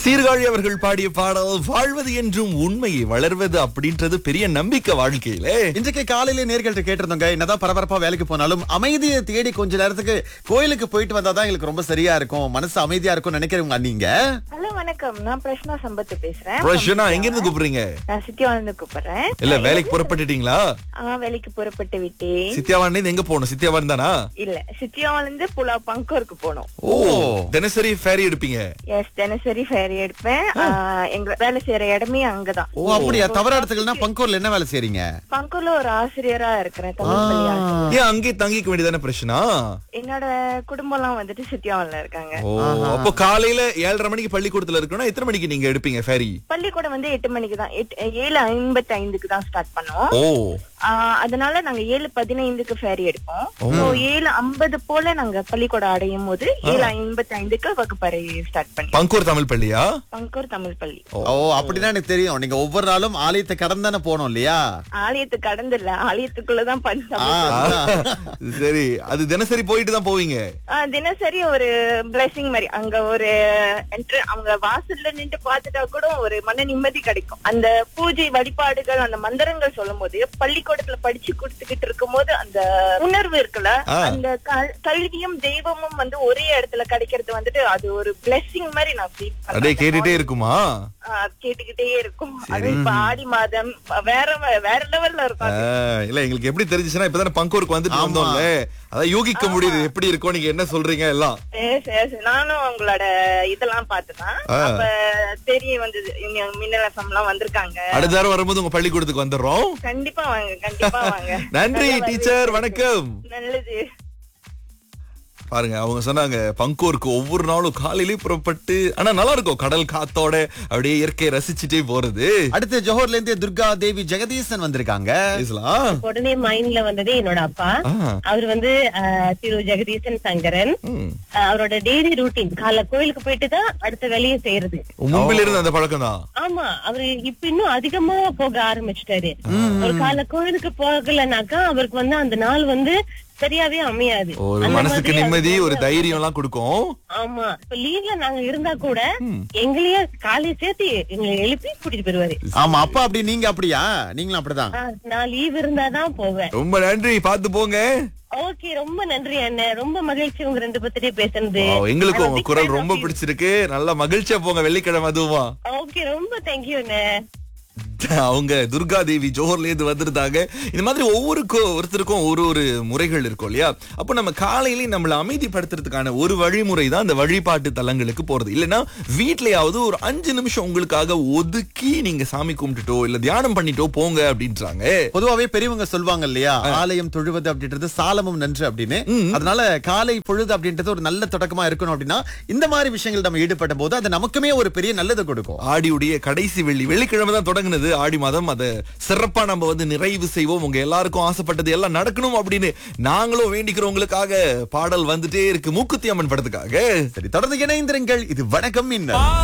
சீர்காழி அவர்கள் பாடிய பாடல் வாழ்வது என்றும் உண்மையை வளர்வது அப்படின்றது பெரிய நம்பிக்கை வாழ்க்கையில இன்றைக்கு காலையில நேர்கள்ட்ட கேட்டிருந்தோங்க என்னதான் பரபரப்பா வேலைக்கு போனாலும் அமைதியை தேடி கொஞ்ச நேரத்துக்கு கோயிலுக்கு போயிட்டு வந்தாதான் எங்களுக்கு ரொம்ப சரியா இருக்கும் மனசு அமைதியா இருக்கும் நினைக்கிறவங்க நீங்க ஹலோ வணக்கம் நான் பிரஷ்னா சம்பத் பேசுறேன் பிரஷனா எங்க இருந்து கூப்பிடுறீங்க நான் சித்தியாவிலிருந்து கூப்பிடுறேன் இல்ல வேலைக்கு புறப்பட்டுட்டீங்களா ஆ வேலைக்கு புறப்பட்டு விட்டேன் சித்தியாவான் இருந்து எங்க போகணும் சித்தியாவான் தானா இல்ல சித்தியாவிலிருந்து புலா பங்கூருக்கு போனோம் ஓ தினசரி ஃபேரி எடுப்பீங்க எஸ் தினசரி ஃபேரி எடுப்பேன் ஆ, எங்க வேலை செய்யற இடமே அங்கதான் ஓ அப்படியா தவறா இடத்துக்குன்னா பங்கூர்ல என்ன வேலை செய்றீங்க பங்கூர்ல ஒரு ஆசிரியரா இருக்கிறேன் தமிழ் பள்ளி ஆசிரியர் ஏன் அங்கேயே தங்கிக்க வேண்டியதானே பிரச்சனா என்னோட குடும்பம் எல்லாம் வந்துட்டு சித்தியாவில இருக்காங்க ஓ அப்போ காலையில ஏழரை மணிக்கு பள்ளிக்கூடத்துல இருக்கணும் எத்தனை மணிக்கு நீங்க எடுப்பீங்க ஃபேரி பள்ளிக்கூடம் வந்து எட்டு மணிக்கு தான் எட்டு- ஏழு ஐம்பத்தி ஐந்துக்கு தான் ஸ்டார்ட் பண்ணுவோம் ஓ ஆ, அதனால நாங்க ஏழு பதினைந்துக்கு ஃபேரி எடுப்போம் So, ஏழு ஐம்பது போல நாங்க பள்ளிக்கூடம் அடையும் போது ஏழு ஐம்பத்தி ஐந்துக்கு வகுப்பறை ஸ்டார்ட் பண்ணி பங்கூர் தமிழ் பள்ளியா பங்கூர் தமிழ் பள்ளி ஓ அப்படிதான் எனக்கு தெரியும் நீங்க ஒவ்வொரு நாளும் ஆலயத்தை கடந்து தானே போனோம் இல்லையா ஆலயத்து கடந்து இல்ல ஆலயத்துக்குள்ளதான் பண்ண ஆ, அதுதான். சரி அது தினசரி போயிட்டு தான் போவீங்க தினசரி ஒரு பிளஸிங் மாதிரி அங்க ஒரு enter- அவங்க வாசல்ல நின்று பார்த்துட்டா கூட ஒரு மன நிம்மதி கிடைக்கும் அந்த பூஜை வழிபாடுகள் அந்த மந்திரங்கள் சொல்லும் போது பள்ளிக்கூடத்துல படிச்சு கொடுத்துக்கிட்டு இருக்கும் போது அந்த உணர்வு இருக்குல்ல ஆ. அந்த கல்- கல்வியும் தெய்வமும் வந்து ஒரே இடத்துல கிடைக்கிறது வந்துட்டு அது ஒரு பிளெஸிங் மாதிரி நான் ஃபீல் அப்படியே கேட்டுட்டே இருக்குமா கேட்டுக்கிட்டே இருக்கும் அது இப்ப ஆடி மாதம் வேற வேற லெவல்ல இருக்கும் அது. ஆ, இல்ல எங்களுக்கு எப்படி தெரிஞ்சுச்சுன்னா இப்பதானே பங்கூருக்கு வந்துட்டு வந்தோம்ல அதான் யூகிக்க முடியுது எப்படி இருக்கும் நீங்க என்ன சொல்றீங்க எல்லாம் Yes, yes. நானும் உங்களோட இதெல்லாம் பார்த்துதான் ஆ. அப்ப தெரிய வந்தது இங்க மின்னல் எஃப்எம் எல்லாம் வந்திருக்காங்க அடுத்த வாரம் வரும்போது உங்க பள்ளிக்கூடத்துக்கு வந்துடுறோம் கண்டிப்பா வாங்க கண்டிப்பா வாங்க நன்றி நல்ல டீச்சர் வரவேற்பு. வணக்கம் நல்லது பாருங்க அவங்க சொன்னாங்க பங்கூருக்கு ஒவ்வொரு நாளும் காலையிலேயே புறப்பட்டு ஆனா நல்லா இருக்கும் கடல் காத்தோட அப்படியே இயற்கையை ரசிச்சுட்டே போறது அடுத்து ஜோஹர்ல இருந்து துர்கா தேவி ஜெகதீசன் வந்திருக்காங்க பேசலாம் உடனே மைண்ட்ல வந்தது என்னோட அப்பா ஆ, அவர் வந்து அஹ், திரு ஜெகதீசன் சங்கரன் ம். அஹ், அவரோட டெய்லி ரூட்டீன் காலைல கோயிலுக்கு போயிட்டு தான் அடுத்த வேலையை செய்யறது மும்பில் இருந்து அந்த பழக்கம் தான் ஆமா அவரு இப்ப இன்னும் அதிகமா போக ஆரம்பிச்சிட்டாரு ஒரு காலைல கோயிலுக்கு போகலனாக்கா அவருக்கு வந்து அந்த நாள் வந்து சரியாவே அமையாது ஒரு அந்த மனசுக்கு மாதிரி நிம்மதி அவருக்கு ஒரு வந்து- தைரியம் எல்லாம் கொடுக்கும் ஆமா இப்ப லீவ்ல நாங்க இருந்தா கூட எங்களையே காலையை சேர்த்து எங்களை எழுப்பி கூட்டிட்டு போயிருவாரு ஆமா அப்பா அப்படி நீங்க அப்படியா நீங்களும் அப்படிதான் ஆஹ், நான் லீவ் இருந்தாதான் போவேன் ரொம்ப நன்றி பார்த்து போங்க ஓகே ரொம்ப நன்றி அண்ணன் ரொம்ப மகிழ்ச்சி உங்க ரெண்டு பத்திரியே பேசுனது Wow, எங்களுக்கும் I'm a உங்க big குரல் fan ரொம்ப of you. பிடிச்சிருக்கு நல்லா மகிழ்ச்சியா போங்க வெள்ளிக்கிழமை அதுவா ஓகே ரொம்ப தேங்க்யூ அண்ணன் அவங்க துர்கா தேவி ஜோஹர்ல இருந்து வந்திருந்தாங்க இந்த மாதிரி ஒவ்வொருக்கும் ஒருத்தருக்கும் ஒரு ஒரு முறைகள் இருக்கும் இல்லையா அப்போ நம்ம காலையிலேயே நம்மளை அமைதிப்படுத்துறதுக்கான ஒரு வழிமுறை தான் அந்த வழிபாட்டு தலங்களுக்கு போறது இல்லைன்னா வீட்லயாவது ஒரு அஞ்சு நிமிஷம் உங்களுக்காக ஒதுக்கி நீங்க சாமி கும்பிட்டுட்டோ இல்ல தியானம் பண்ணிட்டோ போங்க அப்படின்றாங்க பொதுவாவே பெரியவங்க சொல்லுவாங்க இல்லையா ஆலயம் தொழுவது அப்படின்றது சாலமும் நன்று அப்படின்னு அதனால காலை பொழுது அப்படின்றது ஒரு நல்ல தொடக்கமா இருக்கணும் அப்படின்னா இந்த மாதிரி விஷயங்கள் நம்ம ஈடுபட்ட போது அது நமக்குமே ஒரு பெரிய நல்லது கொடுக்கும் ஆடியுடைய கடைசி வெள்ளி வெள்ளிக்கிழமை தான் தொடங்குனது ஆடி மாதம் அதை சிறப்பா நம்ம வந்து நிறைவு செய்வோம் உங்க எல்லாருக்கும் ஆசைப்பட்டது எல்லாம் நடக்கணும் அப்படின்னு நாங்களும் வேண்டிக்கிறவங்களுக்காக பாடல் வந்துட்டே இருக்கு மூக்குத்தி அம்மன் படத்துக்காக சரி தொடர்ந்து இணைந்திருங்கள் இது வணக்கம் இன்னும்